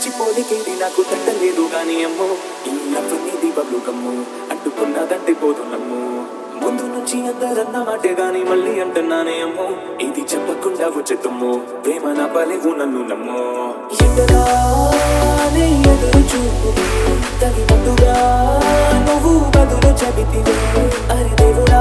పిచ్చి పోలికేది నాకు తట్టలేదు గాని అమ్మో ఈ నవ్వు నీది బబ్లు గమ్ము అంటుకున్నదంటే పోదు నమ్ము ముందు నుంచి అందరన్న మాటే గాని మళ్ళీ అంటున్నానే అమ్మో ఇది చెప్పకుండా వచ్చే తుమ్ము ప్రేమ నా పలేవు నన్ను నమ్ము ఎంతగానే ఎదురు చూపు తగినట్టుగా నువ్వు బదులు చెబితివే అరే దేవుడా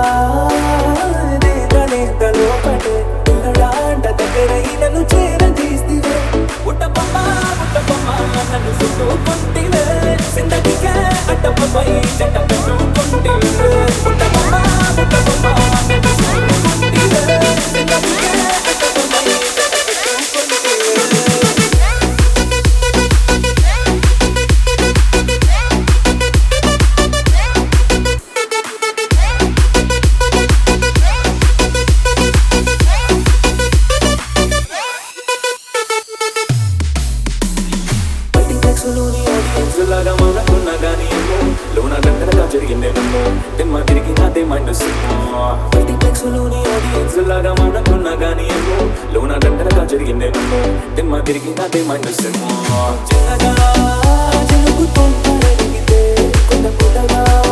దేవనేతలో పడే పిల్లడాంట దగ్గరై నన్ను చేరదీస్తివే పుట్టపమ్మ పుట్టపమ్మ నన్ను చుట్టుకుంటివే సిందటికే అట్టపై జంట పెట్టుకుంటివే పుట్టపమ్మ పుట్టపమ్మ నన్ను చుట్టుకుంటివే సిందటికే అట్టపై జంట పెట్టుకుంటివే మల్టీప్లెక్స్లోని ఆడియన్స్ లాగా మౌనకున్నా గానీ ఏమో లోన గంటలుగా జరిగిందేమో దిమ్మ తిరిగి నాదే మైండ్ సినిమా మల్టీప్లెక్స్లోని ఆడియన్స్ లాగా మౌనకున్నా గానీ ఏమో లోన గంటలుగా జరిగిందేమో దిమ్మ తిరిగి నాదే మైండ్ సినిమా చిన్నగా జరుగుతుంటే కొండ పుట్టగా